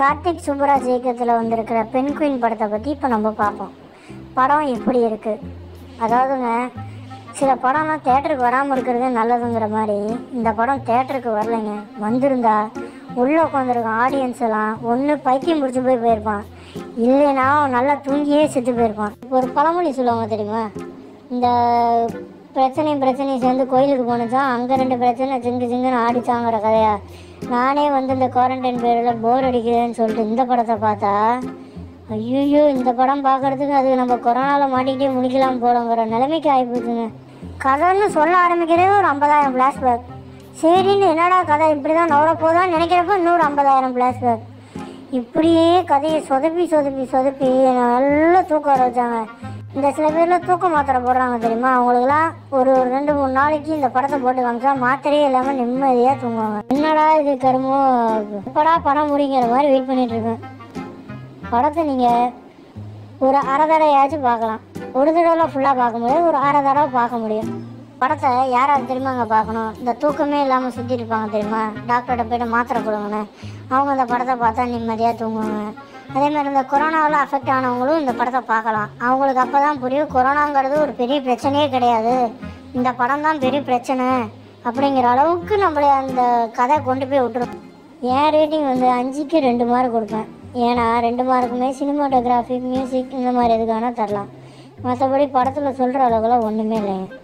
கார்த்திக் சுப்பராஜ் இயக்கத்தில் வந்திருக்கிற பெண் குயின் படத்தை பற்றி இப்போ நம்ம பார்ப்போம் படம் எப்படி இருக்குது அதாவதுங்க சில படம்லாம் தேட்டருக்கு வராமல் இருக்கிறது நல்லதுங்கிற மாதிரி இந்த படம் தேட்டருக்கு வரலைங்க வந்திருந்தா உள்ளே உட்காந்துருக்க ஆடியன்ஸ் எல்லாம் ஒன்று பைத்தியம் முடிச்சு போய் போயிருப்பான் இல்லைன்னா அவன் நல்லா தூங்கியே செத்து போயிருப்பான் ஒரு பழமொழி சொல்லுவாங்க தெரியுமா இந்த பிரச்சனையும் பிரச்சனையும் சேர்ந்து கோயிலுக்கு போனச்சா அங்கே ரெண்டு பிரச்சனை ஜிங்கு ஜிங்குன்னு ஆடிச்சாங்கிற கதையா நானே வந்து இந்த குவாரண்டைன் பேரில் போர் அடிக்குதுன்னு சொல்லிட்டு இந்த படத்தை பார்த்தா ஐயோ இந்த படம் பார்க்கறதுக்கு அது நம்ம கொரோனாவில் மாட்டிக்கிட்டே முடிக்கலாம் போலங்கிற நிலைமைக்கு ஆகிப்போச்சுங்க கதைன்னு சொல்ல ஆரம்பிக்கிறதே ஒரு ஐம்பதாயிரம் ஃப்ளாஷ்பேக் சரின்னு என்னடா கதை இப்படி தான் நவர போதான்னு நினைக்கிறப்ப இன்னொரு ஐம்பதாயிரம் ஃப்ளாஷ்பேக் இப்படியே கதையை சொதப்பி சொதப்பி சொதப்பி நல்லா தூக்கம் வர வச்சாங்க இந்த சில பேர்லாம் தூக்க மாத்திரை போடுறாங்க தெரியுமா அவங்களுக்குலாம் ஒரு ஒரு ரெண்டு மூணு நாளைக்கு இந்த படத்தை போட்டு காமிச்சா மாத்திரையே இல்லாமல் நிம்மதியாக தூங்குவாங்க என்னடா இது கருமோ எப்படா படம் முடிங்கிற மாதிரி வெயிட் பண்ணிட்டு இருக்கேன் படத்தை நீங்கள் ஒரு அரை தடவையாச்சும் பார்க்கலாம் ஒரு தடவை ஃபுல்லாக பார்க்க முடியாது ஒரு அரை தடவை பார்க்க முடியும் படத்தை யாராவது தெரியுமாங்க பார்க்கணும் இந்த தூக்கமே இல்லாமல் சுற்றிட்டு இருப்பாங்க தெரியுமா டாக்டர்கிட்ட போய்ட்டு மாத்திரை கொடுங்கன்னு அவங்க இந்த படத்தை பார்த்தா நிம்மதியாக தூங்குவாங்க அதே மாதிரி இந்த கொரோனாவில் அஃபெக்ட் ஆனவங்களும் இந்த படத்தை பார்க்கலாம் அவங்களுக்கு அப்போ தான் புரியும் கொரோனாங்கிறது ஒரு பெரிய பிரச்சனையே கிடையாது இந்த படம் தான் பெரிய பிரச்சனை அப்படிங்கிற அளவுக்கு நம்மளை அந்த கதை கொண்டு போய் விட்டுரும் என் ரேட்டிங் வந்து அஞ்சுக்கு ரெண்டு மார்க் கொடுப்பேன் ஏன்னா ரெண்டு மார்க்குமே சினிமாட்டோகிராஃபி மியூசிக் இந்த மாதிரி எதுக்கான தரலாம் மற்றபடி படத்தில் சொல்கிற அளவுக்குலாம் ஒன்றுமே இல்லைங்க